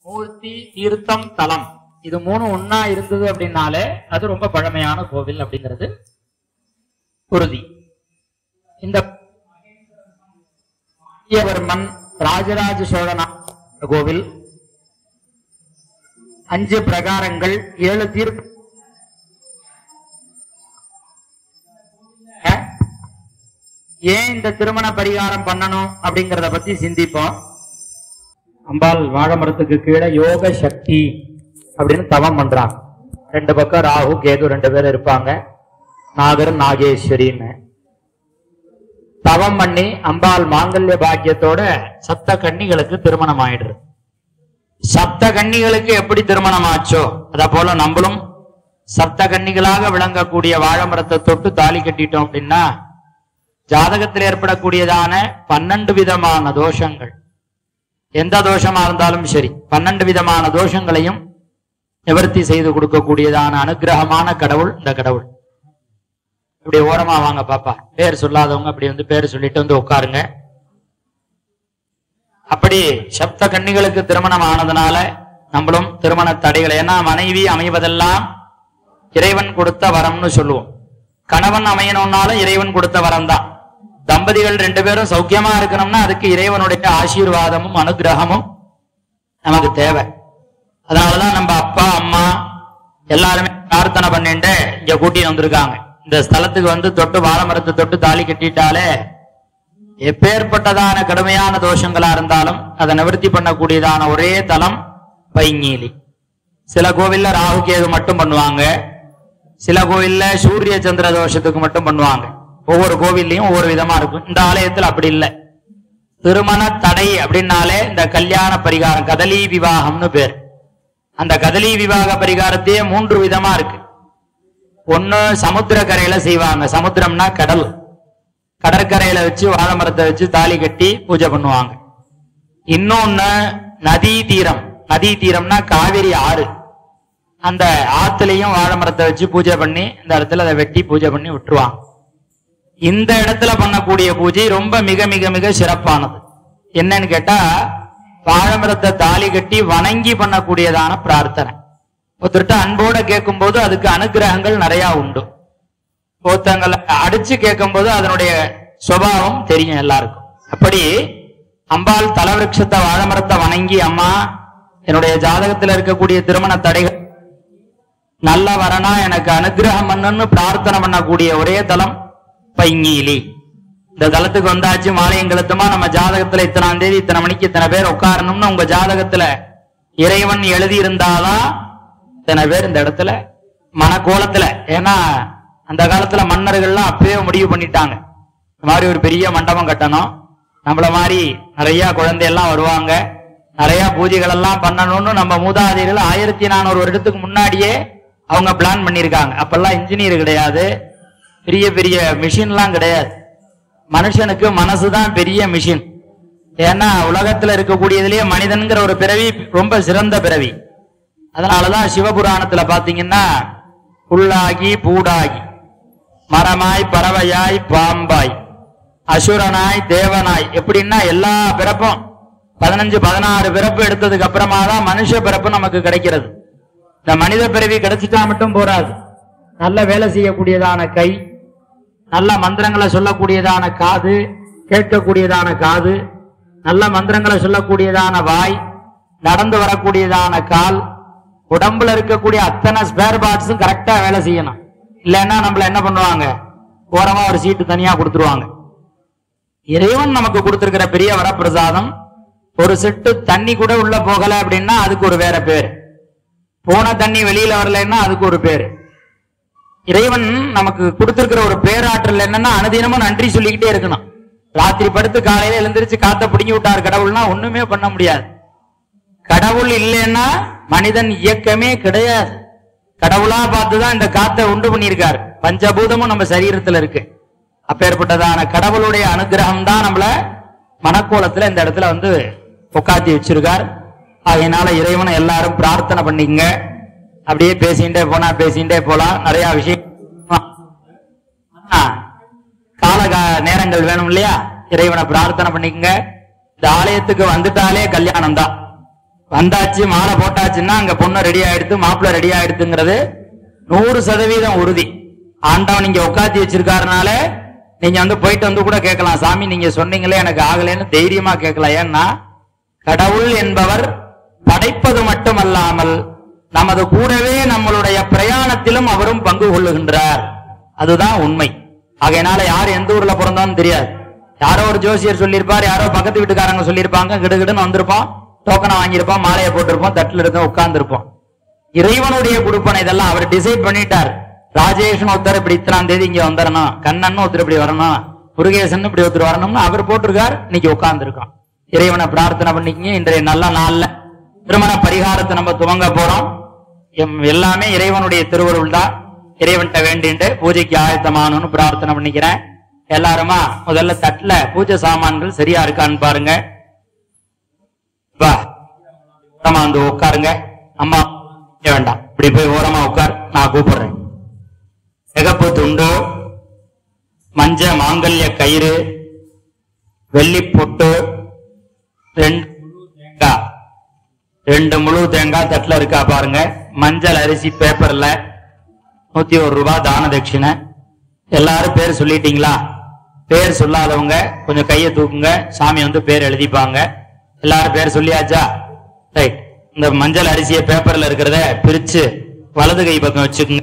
மூர்த்தி தீர்த்தம் தலம் இது மூணு ஒன்னா இருந்தது அப்படின்னாலே அது ரொம்ப பழமையான கோவில் அப்படிங்கிறது உறுதி இந்த பாண்டியவர்மன் ராஜராஜ சோழனா கோவில் அஞ்சு பிரகாரங்கள் ஏழு தீர்த்த ஏன் இந்த திருமண பரிகாரம் பண்ணணும் அப்படிங்கறத பத்தி சிந்திப்போம் அம்பாள் வாழை மரத்துக்கு கீழே யோக சக்தி அப்படின்னு தவம் பண்றாங்க ரெண்டு பக்கம் ராகு கேது ரெண்டு பேரும் இருப்பாங்க நாகர் நாகேஸ்வரின்னு தவம் பண்ணி அம்பாள் மாங்கல்ய பாக்கியத்தோட சப்த கன்னிகளுக்கு திருமணம் ஆயிடுது சப்த கன்னிகளுக்கு எப்படி திருமணம் ஆச்சோ அத போல நம்மளும் சப்த கன்னிகளாக விளங்கக்கூடிய வாழை மரத்தை தொட்டு தாலி கட்டிட்டோம் அப்படின்னா ஜாதகத்தில் ஏற்படக்கூடியதான பன்னெண்டு விதமான தோஷங்கள் எந்த தோஷமா இருந்தாலும் சரி பன்னெண்டு விதமான தோஷங்களையும் நிவர்த்தி செய்து கொடுக்கக்கூடியதான அனுகிரகமான கடவுள் இந்த கடவுள் இப்படி ஓரமா வாங்க பாப்பா பேர் சொல்லாதவங்க அப்படி வந்து பேர் சொல்லிட்டு வந்து உட்காருங்க அப்படி சப்த கன்னிகளுக்கு திருமணம் ஆனதுனால நம்மளும் திருமண தடைகள் ஏன்னா மனைவி அமைவதெல்லாம் இறைவன் கொடுத்த வரம்னு சொல்லுவோம் கணவன் அமையணும்னாலும் இறைவன் கொடுத்த வரம் தான் தம்பதிகள் ரெண்டு பேரும் சௌக்கியமா இருக்கணும்னா அதுக்கு இறைவனுடைய ஆசீர்வாதமும் அனுகிரகமும் நமக்கு தேவை அதனாலதான் நம்ம அப்பா அம்மா எல்லாருமே பிரார்த்தனை பண்ணிட்டு இங்க கூட்டிட்டு வந்திருக்காங்க இந்த ஸ்தலத்துக்கு வந்து தொட்டு வாழை மரத்தை தொட்டு தாலி கட்டிட்டாலே எப்பேற்பட்டதான கடுமையான தோஷங்களா இருந்தாலும் அதை நிவர்த்தி பண்ணக்கூடியதான ஒரே தலம் பைங்கீலி சில கோவில்ல ராகு கேது மட்டும் பண்ணுவாங்க சில கோவில்ல சூரிய சந்திர தோஷத்துக்கு மட்டும் பண்ணுவாங்க ஒவ்வொரு கோவில்லையும் ஒவ்வொரு விதமா இருக்கும் இந்த ஆலயத்துல அப்படி இல்லை திருமண தடை அப்படின்னாலே இந்த கல்யாண பரிகாரம் கதலி விவாகம்னு பேர் அந்த கதலி விவாக பரிகாரத்தையே மூன்று விதமா இருக்கு ஒண்ணு சமுத்திர கரையில செய்வாங்க சமுத்திரம்னா கடல் கடற்கரையில வச்சு வாழை மரத்தை வச்சு தாலி கட்டி பூஜை பண்ணுவாங்க இன்னொன்னு நதி தீரம் நதி தீரம்னா காவிரி ஆறு அந்த ஆத்துலயும் வாழை மரத்தை வச்சு பூஜை பண்ணி இந்த இடத்துல அதை வெட்டி பூஜை பண்ணி விட்டுருவாங்க இந்த இடத்துல பண்ணக்கூடிய பூஜை ரொம்ப மிக மிக மிக சிறப்பானது என்னன்னு கேட்டா வாழைமரத்தை தாலி கட்டி வணங்கி பண்ணக்கூடியதான பிரார்த்தனை ஒருத்தர்கிட்ட அன்போட கேட்கும்போது அதுக்கு அனுகிரகங்கள் நிறைய உண்டு ஒருத்தங்களை அடிச்சு கேட்கும்போது அதனுடைய சுபாவம் தெரியும் எல்லாருக்கும் அப்படி அம்பாள் தலவிருட்சத்தை வாழைமரத்தை வணங்கி அம்மா என்னுடைய ஜாதகத்துல இருக்கக்கூடிய திருமண தடைகள் நல்ல வரனா எனக்கு அனுகிரகம் பண்ணுன்னு பிரார்த்தனை பண்ணக்கூடிய ஒரே தலம் பைங்கீலி இந்த தலத்துக்கு வந்தாச்சு மாலையும் கழுத்துமா நம்ம ஜாதகத்துல இத்தனாம் தேதி இத்தனை மணிக்கு இத்தனை பேர் உட்காரணும்னு உங்க ஜாதகத்துல இறைவன் எழுதி இருந்தாதான் இத்தனை பேர் இந்த இடத்துல மனக்கோலத்துல ஏன்னா அந்த காலத்துல மன்னர்கள்லாம் அப்பவே முடிவு பண்ணிட்டாங்க இந்த மாதிரி ஒரு பெரிய மண்டபம் கட்டணும் நம்மள மாதிரி நிறைய குழந்தையெல்லாம் வருவாங்க நிறைய பூஜைகள் எல்லாம் பண்ணணும்னு நம்ம மூதாதையர்கள் ஆயிரத்தி நானூறு வருடத்துக்கு முன்னாடியே அவங்க பிளான் பண்ணியிருக்காங்க அப்பெல்லாம் இன்ஜினியர் கிடையாது பெரிய பெரிய மிஷின்லாம் கிடையாது மனுஷனுக்கு மனசுதான் பெரிய மிஷின் ஏன்னா உலகத்துல இருக்கக்கூடியதுலயே மனிதன்கிற ஒரு பிறவி ரொம்ப சிறந்த பிறவி அதனாலதான் சிவபுராணத்துல பாத்தீங்கன்னா புல்லாகி பூடாகி மரமாய் பறவையாய் பாம்பாய் அசுரனாய் தேவனாய் எப்படின்னா எல்லா பிறப்பும் பதினஞ்சு பதினாறு பிறப்பு எடுத்ததுக்கு அப்புறமா தான் மனுஷ பிறப்பு நமக்கு கிடைக்கிறது இந்த மனித பிறவி கிடைச்சிட்டா மட்டும் போராது நல்ல வேலை செய்யக்கூடியதான கை நல்ல மந்திரங்களை சொல்லக்கூடியதான காது கேட்கக்கூடியதான காது நல்ல மந்திரங்களை சொல்லக்கூடியதான வாய் நடந்து வரக்கூடியதான கால் உடம்புல இருக்கக்கூடிய அத்தனை ஸ்பேர் பார்ட்ஸும் கரெக்டா வேலை செய்யணும் இல்லைன்னா நம்மள என்ன பண்ணுவாங்க ஓரமா ஒரு சீட்டு தனியா கொடுத்துருவாங்க இறைவன் நமக்கு கொடுத்திருக்கிற பெரிய வரப்பிரசாதம் ஒரு செட்டு தண்ணி கூட உள்ள போகல அப்படின்னா அதுக்கு ஒரு வேற பேர் போன தண்ணி வெளியில வரலைன்னா அதுக்கு ஒரு பேரு இறைவன் நமக்கு கொடுத்திருக்கிற ஒரு பேராற்றல் என்னன்னா அனுதினமும் நன்றி சொல்லிக்கிட்டே இருக்கணும் ராத்திரி படுத்து காலையில எழுந்திருச்சு காத்த பிடிங்கி விட்டார் கடவுள்னா ஒண்ணுமே பண்ண முடியாது கடவுள் இல்லைன்னா மனிதன் இயக்கமே கிடையாது கடவுளா பார்த்துதான் இந்த காத்தை உண்டு பண்ணியிருக்காரு பஞ்சபூதமும் நம்ம சரீரத்துல இருக்கு அப்பேற்பட்டதான கடவுளுடைய அனுகிரகம் தான் நம்மள மனக்கோலத்துல இந்த இடத்துல வந்து உட்காத்தி வச்சிருக்கார் அதனால இறைவனை எல்லாரும் பிரார்த்தனை பண்ணிக்கங்க அப்படியே பேசிட்டே போனா பேசிட்டே போலாம் நிறைய விஷயம் ஆ, கால கா- நேரங்கள் வேணும் இல்லையா இறைவனை பிரார்த்தனை பண்ணிக்கங்க இந்த ஆலயத்துக்கு வந்துட்டாலே கல்யாணம் தான் வந்தாச்சு மாலை போட்டாச்சுன்னா அங்க பொண்ணு ரெடி ஆயிடுத்து மாப்பிள்ளை ரெடி ஆயிடுத்துங்கிறது நூறு சதவீதம் உறுதி ஆண்டவன் நீங்க உட்காத்தி வச்சிருக்காருனால நீங்க வந்து போயிட்டு வந்து கூட கேட்கலாம் சாமி நீங்க சொன்னீங்களே எனக்கு ஆகலைன்னு தைரியமா கேட்கலாம் ஏன்னா கடவுள் என்பவர் படைப்பது மட்டுமல்லாமல் நமது கூடவே நம்மளுடைய பிரயாணத்திலும் அவரும் பங்கு கொள்ளுகின்றார் அதுதான் உண்மை ஆகையினால யார் எந்த ஊர்ல பிறந்தோம்னு தெரியாது யாரோ ஒரு ஜோசியர் சொல்லியிருப்பார் யாரோ பக்கத்து வீட்டுக்காரங்க சொல்லியிருப்பாங்க கிடுகிடுன்னு வந்திருப்போம் டோக்கனை வாங்கியிருப்போம் மாலையை போட்டிருப்போம் தட்டுல இருக்க உட்கார்ந்துருப்போம் இறைவனுடைய கொடுப்பனை இதெல்லாம் அவர் டிசைட் பண்ணிட்டார் ராஜேஷ்னு ஒருத்தர் இப்படி இத்தனாம் தேதி இங்க வந்துடணும் கண்ணன் ஒருத்தர் இப்படி வரணும் முருகேசன் இப்படி ஒருத்தர் வரணும்னு அவர் போட்டிருக்கார் இன்னைக்கு உட்கார்ந்துருக்கோம் இறைவனை பிரார்த்தனை பண்ணிக்கங்க இன்றைய நல்ல நாள்ல திருமண பரிகாரத்தை நம்ம துவங்க போறோம் எம் எல்லாமே இறைவனுடைய திருவருள் தான் இறைவன்கிட்ட வேண்டிட்டு பூஜைக்கு ஆயத்தமானு பிரார்த்தனை பண்ணிக்கிறேன் எல்லாருமா முதல்ல தட்டுல பூஜை சாமான்கள் சரியா இருக்கான்னு பாருங்க வா ஓரமா வந்து உட்காருங்க அம்மா இங்க வேண்டாம் இப்படி போய் ஓரமா உட்கார் நான் கூப்பிடுறேன் சிகப்பு துண்டு மஞ்ச மாங்கல்ய கயிறு வெள்ளி பொட்டு ரெண்டு தேங்காய் ரெண்டு முழு தேங்காய் தட்டுல இருக்கா பாருங்க மஞ்சள் அரிசி பேப்பர்ல நூத்தி ஒரு ரூபாய் தான தட்சிணை எல்லாரும் பேர் சொல்லிட்டீங்களா பேர் சொல்லாதவங்க கொஞ்சம் கையை தூக்குங்க சாமி வந்து பேர் எழுதிப்பாங்க எல்லாரும் பேர் சொல்லியாச்சா ரைட் இந்த மஞ்சள் அரிசியை பேப்பர்ல இருக்கிறத பிரிச்சு வலது கை பக்கம் வச்சுக்கோங்க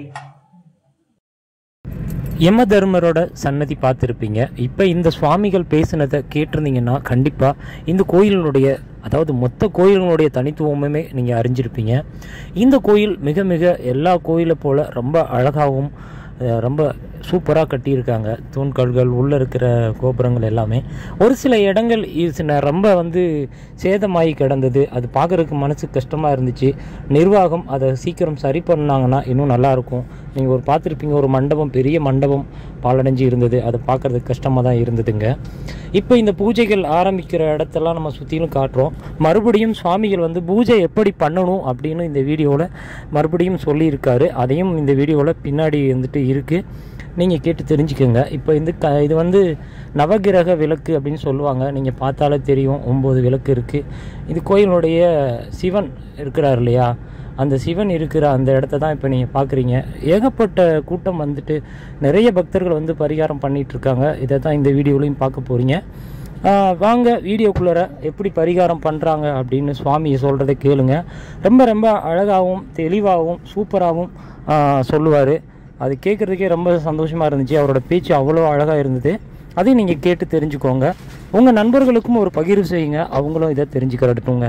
யம தர்மரோட சன்னதி பார்த்துருப்பீங்க இப்போ இந்த சுவாமிகள் பேசுனதை கேட்டிருந்தீங்கன்னா கண்டிப்பாக இந்த கோயிலினுடைய அதாவது மொத்த கோயில்களுடைய தனித்துவமுமே நீங்கள் அறிஞ்சிருப்பீங்க இந்த கோயில் மிக மிக எல்லா கோயிலை போல் ரொம்ப அழகாகவும் அஹ், ரொம்ப சூப்பராக கட்டியிருக்காங்க தூண்கல்கள் உள்ளே இருக்கிற கோபுரங்கள் எல்லாமே ஒரு சில இடங்கள் இது ந- ரொம்ப வந்து சேதமாகி கிடந்தது அது பார்க்குறதுக்கு மனசு கஷ்டமாக இருந்துச்சு நிர்வாகம் அதை சீக்கிரம் சரி பண்ணாங்கன்னா இன்னும் நல்லாயிருக்கும் நீங்கள் ஒரு பார்த்துருப்பீங்க ஒரு மண்டபம் பெரிய மண்டபம் பாலடைஞ்சு இருந்தது அதை பார்க்குறதுக்கு கஷ்டமாக தான் இருந்ததுங்க இப்போ இந்த பூஜைகள் ஆரம்பிக்கிற இடத்தெல்லாம் நம்ம சுற்றிலும் காட்டுறோம் மறுபடியும் சுவாமிகள் வந்து பூஜை எப்படி பண்ணணும் அப்படின்னு இந்த வீடியோவில் மறுபடியும் சொல்லியிருக்காரு அதையும் இந்த வீடியோவில் பின்னாடி வந்துட்டு இருக்குது நீங்கள் கேட்டு தெரிஞ்சுக்கோங்க இப்போ இந்த க இது வந்து நவகிரக விளக்கு அப்படின்னு சொல்லுவாங்க நீங்கள் பார்த்தாலே தெரியும் ஒம்பது விளக்கு இருக்குது இது கோயிலுடைய சிவன் இருக்கிறார் இல்லையா அந்த சிவன் இருக்கிற அந்த இடத்த தான் இப்போ நீங்கள் பார்க்குறீங்க ஏகப்பட்ட கூட்டம் வந்துட்டு நிறைய பக்தர்கள் வந்து பரிகாரம் பண்ணிட்டு இருக்காங்க இதை தான் இந்த வீடியோலையும் பார்க்க போகிறீங்க வாங்க வீடியோக்குள்ளார எப்படி பரிகாரம் பண்ணுறாங்க அப்படின்னு சுவாமி சொல்கிறத கேளுங்க ரொம்ப ரொம்ப அழகாகவும் தெளிவாகவும் சூப்பராகவும் சொல்லுவார் அது கேட்குறதுக்கே ரொம்ப சந்தோஷமாக இருந்துச்சு அவரோட பேச்சு அவ்வளோ அழகாக இருந்தது அதையும் நீங்கள் கேட்டு தெரிஞ்சுக்கோங்க உங்கள் நண்பர்களுக்கும் ஒரு பகிர்வு செய்யுங்க அவங்களும் இதை தெரிஞ்சுக்கிறட்டுங்க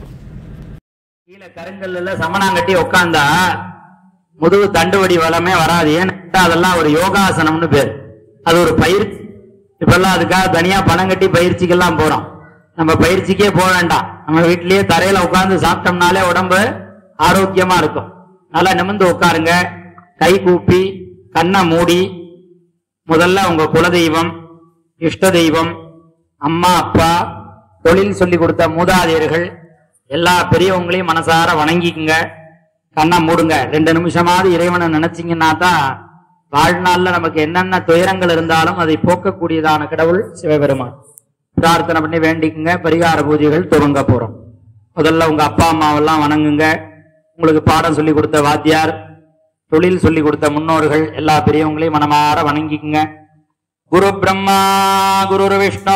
கீழே கருங்கல்ல சமணாங்கட்டி உட்காந்தா முதுகு தண்டுவடி வளமே வராது ஏன்னா அதெல்லாம் ஒரு யோகாசனம்னு பேர் அது ஒரு பயிற்சி இப்பெல்லாம் அதுக்காக தனியா பணம் கட்டி பயிற்சிக்கெல்லாம் போறோம் நம்ம பயிற்சிக்கே போக வேண்டாம் நம்ம வீட்டிலேயே தரையில உட்கார்ந்து சாப்பிட்டோம்னாலே உடம்பு ஆரோக்கியமா இருக்கும் நல்லா நிமிர்ந்து உட்காருங்க கை கூப்பி கண்ணை மூடி முதல்ல உங்க குலதெய்வம் இஷ்ட தெய்வம் அம்மா அப்பா தொழில் சொல்லி கொடுத்த மூதாதையர்கள் எல்லா பெரியவங்களையும் மனசார வணங்கிக்குங்க கண்ணை மூடுங்க ரெண்டு நிமிஷமாவது இறைவனை நினைச்சீங்கன்னா தான் வாழ்நாள்ல நமக்கு என்னென்ன துயரங்கள் இருந்தாலும் அதை போக்கக்கூடியதான கடவுள் சிவபெருமான் பிரார்த்தனை பண்ணி வேண்டிக்குங்க பரிகார பூஜைகள் துவங்க போறோம் முதல்ல உங்க அப்பா அம்மாவெல்லாம் வணங்குங்க உங்களுக்கு பாடம் சொல்லி கொடுத்த வாத்தியார் தொழில் சொல்லி கொடுத்த முன்னோர்கள் எல்லா பெரியவங்களையும் மனமாற வணங்கிக்குங்க குரு பிரம்மா குரு விஷ்ணு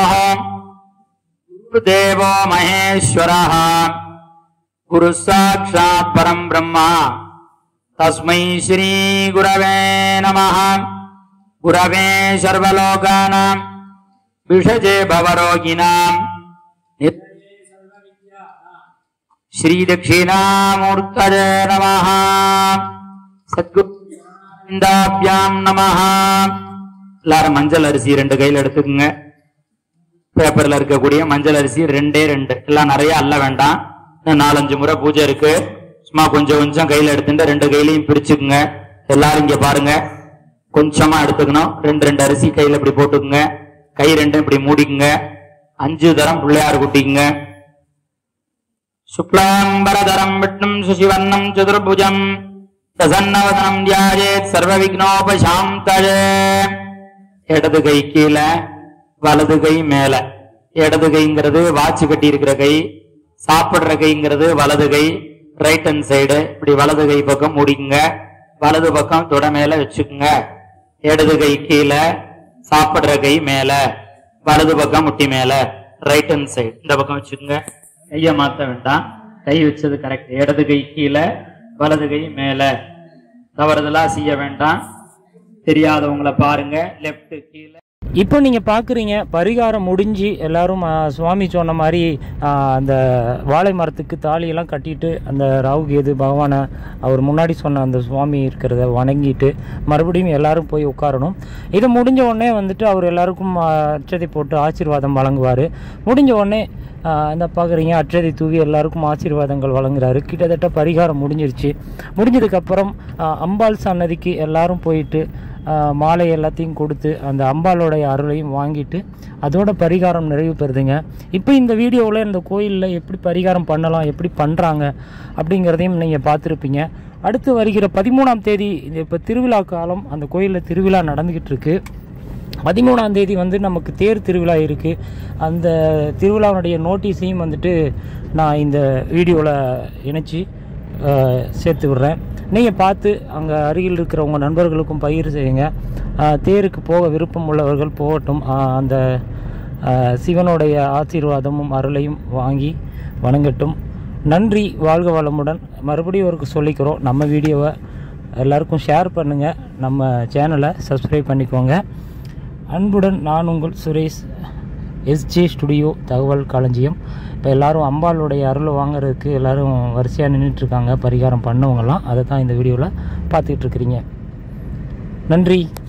குரு தேவோ மகேஸ்வர குரு சாட்சாத் பரம் பிரம்மா தஸ்மை ஸ்ரீ குரவே நம குரவே சர்வலோகானாம் விஷஜே பவரோகிணாம் ஸ்ரீ தட்சிணாமூர்த்தஜே நம சத்குருந்தாபியாம் நம எல்லாரும் மஞ்சள் அரிசி ரெண்டு கையில எடுத்துக்கோங்க பேப்பர்ல இருக்கக்கூடிய மஞ்சள் அரிசி ரெண்டே ரெண்டு எல்லாம் நிறைய அல்ல வேண்டாம் இன்னும் நாலஞ்சு முறை பூஜை இருக்கு சும்மா கொஞ்சம் கொஞ்சம் கையில எடுத்துட்டு ரெண்டு கையிலையும் பிரிச்சுக்குங்க எல்லாரும் இங்க பாருங்க கொஞ்சமா எடுத்துக்கணும் ரெண்டு ரெண்டு அரிசி கையில இப்படி போட்டுக்குங்க கை ரெண்டும் இப்படி மூடிக்குங்க அஞ்சு தரம் பிள்ளையார் குட்டிக்குங்க சுக்லாம்பரதரம் விஷ்ணும் சுசிவர்ணம் சதுர்புஜம் பிரசன்னவதனம் தியாயேத் சர்வ விக்னோபசாந்தயே இடது கை கீழே வலது கை மேல இடது கைங்கிறது வாட்ச் கட்டி இருக்கிற கை சாப்பிடுற கைங்கிறது வலது கை ரைட் ஹேண்ட் சைடு இப்படி வலது கை பக்கம் முடிக்குங்க வலது பக்கம் தொட மேல வச்சுக்குங்க இடது கை கீழே சாப்பிடுற கை மேல வலது பக்கம் முட்டி மேல ரைட் ஹேண்ட் சைடு இந்த பக்கம் வச்சுக்கோங்க கையை மாத்த வேண்டாம் கை வச்சது கரெக்ட் இடது கை கீழே வலது கை மேல தவறுதலா செய்ய வேண்டாம் தெரியாதவங்கள பாருங்க லெஃப்ட் கீழே இப்போ நீங்கள் பார்க்குறீங்க பரிகாரம் முடிஞ்சு எல்லாரும் ஆ, சுவாமி சொன்ன மாதிரி ஆ, அந்த வாழை மரத்துக்கு தாலியெல்லாம் கட்டிட்டு அந்த ராகு கேது பகவானை அவர் முன்னாடி சொன்ன அந்த சுவாமி இருக்கிறத வணங்கிட்டு மறுபடியும் எல்லாரும் போய் உட்காரணும் இது முடிஞ்ச உடனே வந்துட்டு அவர் எல்லாருக்கும் ஆ, அட்சதை போட்டு ஆசீர்வாதம் வழங்குவார் முடிஞ்ச உடனே ஆ, இந்த பார்க்குறீங்க அட்சதை தூவி எல்லாருக்கும் ஆசீர்வாதங்கள் வழங்குறாரு கிட்டத்தட்ட பரிகாரம் முடிஞ்சிருச்சு முடிஞ்சதுக்கப்புறம் ஆ, அம்பாள் சன்னதிக்கு எல்லாரும் போயிட்டு ஆ, மாலை எல்லாத்தையும் கொடுத்து அந்த அம்பாளுடைய அருளையும் வாங்கிட்டு அதோட பரிகாரம் நிறைவு பெறுதுங்க இப்போ இந்த வீடியோவில் இந்த கோயிலில் எப்படி பரிகாரம் பண்ணலாம் எப்படி பண்ணுறாங்க அப்படிங்கிறதையும் நீங்கள் பார்த்துருப்பீங்க அடுத்து வருகிற பதிமூணாம் தேதி இது இப்போ திருவிழா காலம் அந்த கோயிலில் திருவிழா நடந்துக்கிட்டு இருக்கு பதிமூணாம் தேதி வந்து நமக்கு தேர் திருவிழா இருக்குது அந்த திருவிழாவுடைய நோட்டீஸையும் வந்துட்டு நான் இந்த வீடியோவில் இணைச்சி அஹ், சேர்த்து விடுறேன் நீங்கள் பார்த்து அங்கே அருகில் இருக்கிற உங்கள் நண்பர்களுக்கும் பகிர் செய்யுங்க அஹ், தேருக்கு போக விருப்பம் உள்ளவர்கள் போகட்டும் அஹ், அந்த அஹ், சிவனுடைய ஆசீர்வாதமும் அருளையும் வாங்கி வணங்கட்டும் நன்றி வாழ்க வளமுடன் மறுபடியும் ஒருக்கு சொல்லிக்கிறோம் நம்ம வீடியோவை எல்லாருக்கும் ஷேர் பண்ணுங்கள் நம்ம சேனலை சப்ஸ்கிரைப் பண்ணிக்கோங்க அன்புடன் நான் உங்கள் சுரேஷ் எஸ்ஜே ஸ்டுடியோ தகவல் களஞ்சியம் இப்போ எல்லாரும் அம்பாளுடைய அருளை வாங்குறதுக்கு எல்லாரும் வரிசையாக நின்றுட்டுருக்காங்க பரிகாரம் பண்ணவங்கலாம் அதை தான் இந்த வீடியோவில் பார்த்துக்கிட்டு இருக்கிறீங்க நன்றி